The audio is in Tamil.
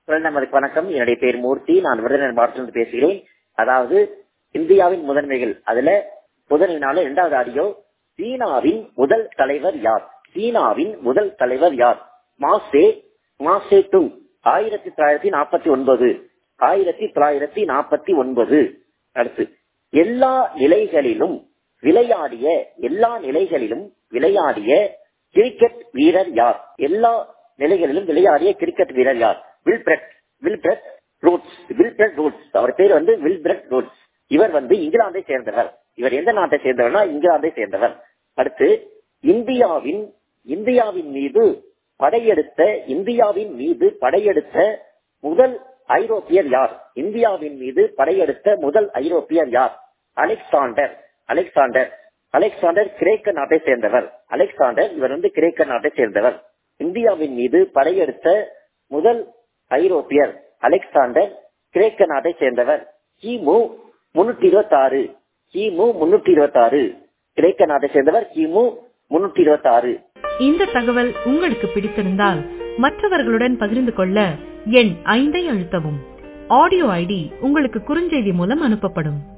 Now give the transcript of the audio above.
நமக்கு வணக்கம் என்னுடைய பேர் மூர்த்தி நான் விருதுநகர் மாவட்டத்திலிருந்து பேசுகிறேன் அதாவது இந்தியாவின் முதன்மைகள் அதுல முதலினால இரண்டாவது ஆடியோ சீனாவின் முதல் தலைவர் யார் சீனாவின் முதல் தலைவர் யார் மாசே மாசே துங் ஆயிரத்தி தொள்ளாயிரத்தி நாற்பத்தி ஒன்பது ஆயிரத்தி தொள்ளாயிரத்தி நாற்பத்தி ஒன்பது அடுத்து எல்லா நிலைகளிலும் விளையாடிய எல்லா நிலைகளிலும் விளையாடிய கிரிக்கெட் வீரர் யார் எல்லா நிலைகளிலும் விளையாடிய கிரிக்கெட் வீரர் யார் Wilfred Wilfred Rhodes Wilfred Rhodes அவர் பேர் வந்து வில்பிரட் ரூட்ஸ் இவர் வந்து இங்கிலாந்தை சேர்ந்தவர் இவர் எந்த நாட்டை சேர்ந்தவர்னா இங்கிலாந்தை சேர்ந்தவர் அடுத்து இந்தியாவின் இந்தியாவின் மீது படையெடுத்த இந்தியாவின் மீது படையெடுத்த முதல் ஐரோப்பியர் யார் இந்தியாவின் மீது படையெடுத்த முதல் ஐரோப்பியர் யார் அலெக்சாண்டர் அலெக்சாண்டர் அலெக்சாண்டர் கிரேக்க நாட்டை சேர்ந்தவர் அலெக்சாண்டர் இவர் வந்து கிரேக்க நாட்டை சேர்ந்தவர் இந்தியாவின் மீது படையெடுத்த முதல் ஐரோப்பியர் அலெக்சாண்டர் கிரேக்க நாட்டை சேர்ந்தவர் கிமு முன்னூத்தி இருபத்தி ஆறு கிமு முன்னூத்தி இருபத்தி ஆறு கிரேக்க நாட்டை சேர்ந்தவர் கிமு முன்னூத்தி இருபத்தி ஆறு இந்த தகவல் உங்களுக்கு பிடித்திருந்தால் மற்றவர்களுடன் பகிர்ந்து கொள்ள எண் ஐந்தை அழுத்தவும் ஆடியோ ஐடி உங்களுக்கு குறுஞ்செய்தி மூலம் அனுப்பப்படும்